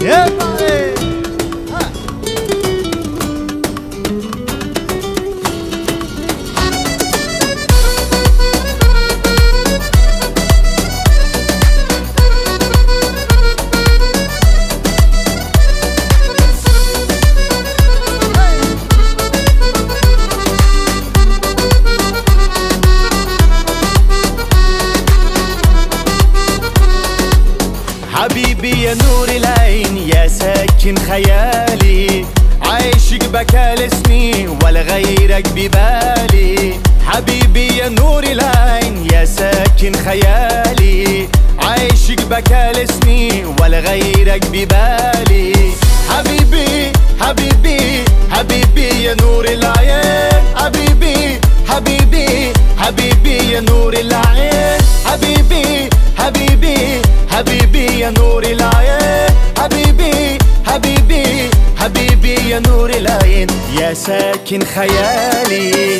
يلا حبيبي يا نور العين يا ساكن خيالي عايشك بكال اسمي ولا غيرك ببالي حبيبي يا نور العين يا ساكن خيالي عايشك بكال اسمي ولا غيرك ببالي حبيبي حبيبي حبيبي يا نور العين حبيبي حبيبي حبيبي يا نور العين حبيبي حبيبي حبيبي يا نور العين حبيبي حبيبي حبيبي يا نور العين يا ساكن خيالي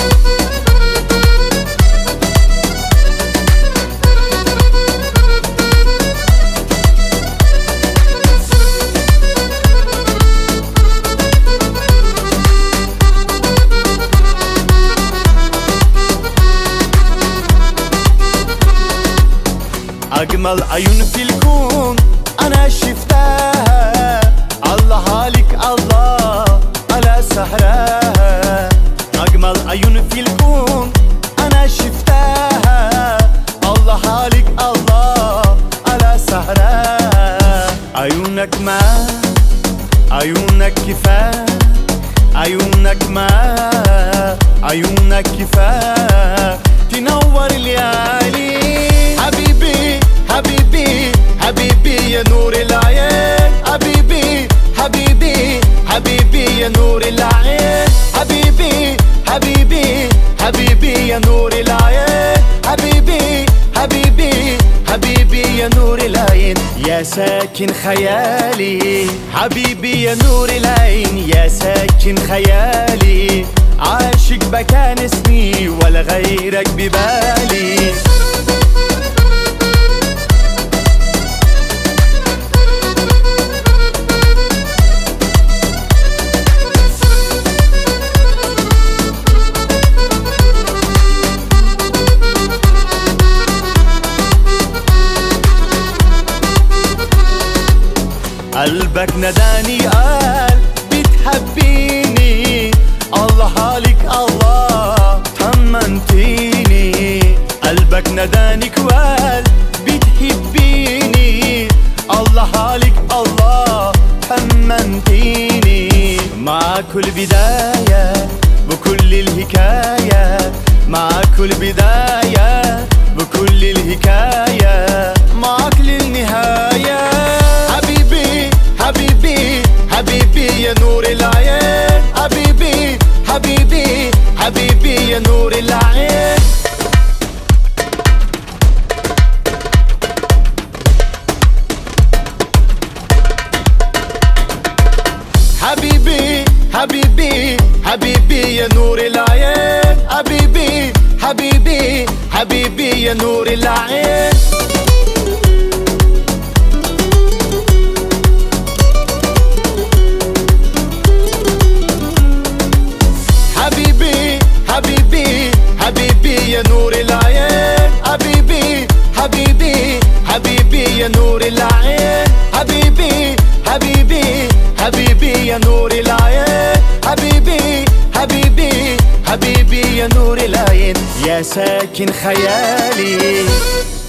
أجمل عيون في الكون أنا شفتها الله عليك الله على سهرها أجمل عيون في الكون أنا شفتها الله عليك الله على سهرها عيونك ما عيونك كفاية عيونك ما عيونك كفاية تنور الليالي حبيبي حبيبي حبيبي يا نور العين حبيبي حبيبي حبيبي يا نور العين حبيبي حبيبي حبيبي يا نور العين حبيبي حبيبي حبيبي يا نور العين يا ساكن خيالي حبيبي يا نور العين يا ساكن خيالي عاشق بكان اسمي ولا غيرك ببالي قلبك نداني قال بتحبيني الله عليك الله طمنتيني قلبك نداني وقال بتحبيني الله عليك الله طمنتيني مع كل بداية بكل الحكاية مع كل بداية بكل الحكاية معك للنهاية حبيبي حبيبي حبيبي يا نور العين حبيبي حبيبي حبيبي يا نور العين حبيبي حبيبي حبيبي يا نور العين حبيبي حبيبي حبيبي يا نور العين حبيبي حبيبي حبيبي يا نور العين حبيبي حبيبي حبيبي يا نور العين حبيبي حبيبي حبيبي يا نور العين حبيبي حبيبي حبيبي يا نور العين يا ساكن خيالي